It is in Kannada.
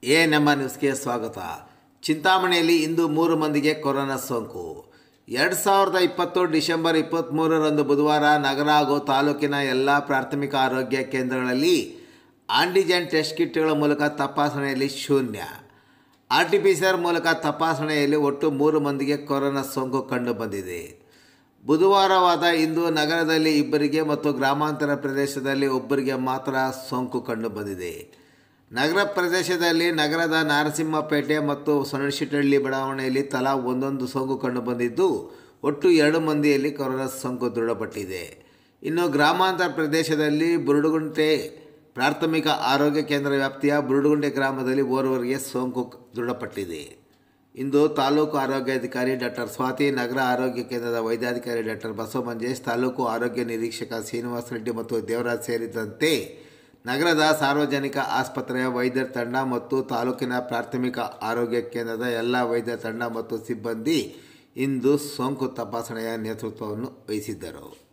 ಎ ನಮ್ಮ ನ್ಯೂಸ್ಗೆ ಸ್ವಾಗತ ಚಿಂತಾಮಣಿಯಲ್ಲಿ ಇಂದು ಮೂರು ಮಂದಿಗೆ ಕೊರೋನಾ ಸೋಂಕು ಎರಡು ಸಾವಿರದ ಇಪ್ಪತ್ತು ಡಿಸೆಂಬರ್ ಇಪ್ಪತ್ತ್ಮೂರರಂದು ಬುಧವಾರ ನಗರ ಹಾಗೂ ತಾಲೂಕಿನ ಎಲ್ಲ ಪ್ರಾಥಮಿಕ ಆರೋಗ್ಯ ಕೇಂದ್ರಗಳಲ್ಲಿ ಆಂಟಿಜೆನ್ ಟೆಸ್ಟ್ ಕಿಟ್ಗಳ ಮೂಲಕ ತಪಾಸಣೆಯಲ್ಲಿ ಶೂನ್ಯ R T P C R ಮೂಲಕ ತಪಾಸಣೆಯಲ್ಲಿ ಒಟ್ಟು ಮೂರು ಮಂದಿಗೆ ಕೊರೋನಾ ಸೋಂಕು ಕಂಡುಬಂದಿದೆ ಬುಧವಾರವಾದ ಇಂದು ನಗರದಲ್ಲಿ ಇಬ್ಬರಿಗೆ ಮತ್ತು ಗ್ರಾಮಾಂತರ ಪ್ರದೇಶದಲ್ಲಿ ಒಬ್ಬರಿಗೆ ಮಾತ್ರ ಸೋಂಕು ಕಂಡುಬಂದಿದೆ ನಗರ ಪ್ರದೇಶದಲ್ಲಿ ನಗರದ ನಾರಸಿಂಹಪೇಟೆ ಮತ್ತು ಸೊಣಶಿಟಳ್ಳಿ ಬಡಾವಣೆಯಲ್ಲಿ ತಲಾ ಒಂದೊಂದು ಸೋಂಕು ಕಂಡುಬಂದಿದ್ದು ಒಟ್ಟು ಎರಡು ಮಂದಿಯಲ್ಲಿ ಕೊರೋನಾ ಸೋಂಕು ದೃಢಪಟ್ಟಿದೆ ಇನ್ನು ಗ್ರಾಮಾಂತರ ಪ್ರದೇಶದಲ್ಲಿ ಬುರುಡುಗುಂಟೆ ಪ್ರಾಥಮಿಕ ಆರೋಗ್ಯ ಕೇಂದ್ರ ವ್ಯಾಪ್ತಿಯ ಬುರುಡುಗುಂಟೆ ಗ್ರಾಮದಲ್ಲಿ ಓರ್ವರಿಗೆ ಸೋಂಕು ದೃಢಪಟ್ಟಿದೆ ಇಂದು ತಾಲೂಕು ಆರೋಗ್ಯಾಧಿಕಾರಿ ಡಾಕ್ಟರ್ ಸ್ವಾತಿ ನಗರ ಆರೋಗ್ಯ ಕೇಂದ್ರದ ವೈದ್ಯಾಧಿಕಾರಿ ಡಾಕ್ಟರ್ ಬಸವ ಮಂಜೇಶ್ ತಾಲೂಕು ಆರೋಗ್ಯ ನಿರೀಕ್ಷಕ ಶ್ರೀನಿವಾಸ ರೆಡ್ಡಿ ಮತ್ತು ದೇವರಾಜ್ ಸೇರಿದಂತೆ ನಗರದ ಸಾರ್ವಜನಿಕ ಆಸ್ಪತ್ರೆಯ ವೈದ್ಯರ ತಂಡ ಮತ್ತು ತಾಲೂಕಿನ ಪ್ರಾಥಮಿಕ ಆರೋಗ್ಯ ಕೇಂದ್ರದ ಎಲ್ಲ ವೈದ್ಯರ ತಂಡ ಮತ್ತು ಸಿಬ್ಬಂದಿ ಇಂದು ಸೋಂಕು ತಪಾಸಣೆಯ ನೇತೃತ್ವವನ್ನು ವಹಿಸಿದ್ದರು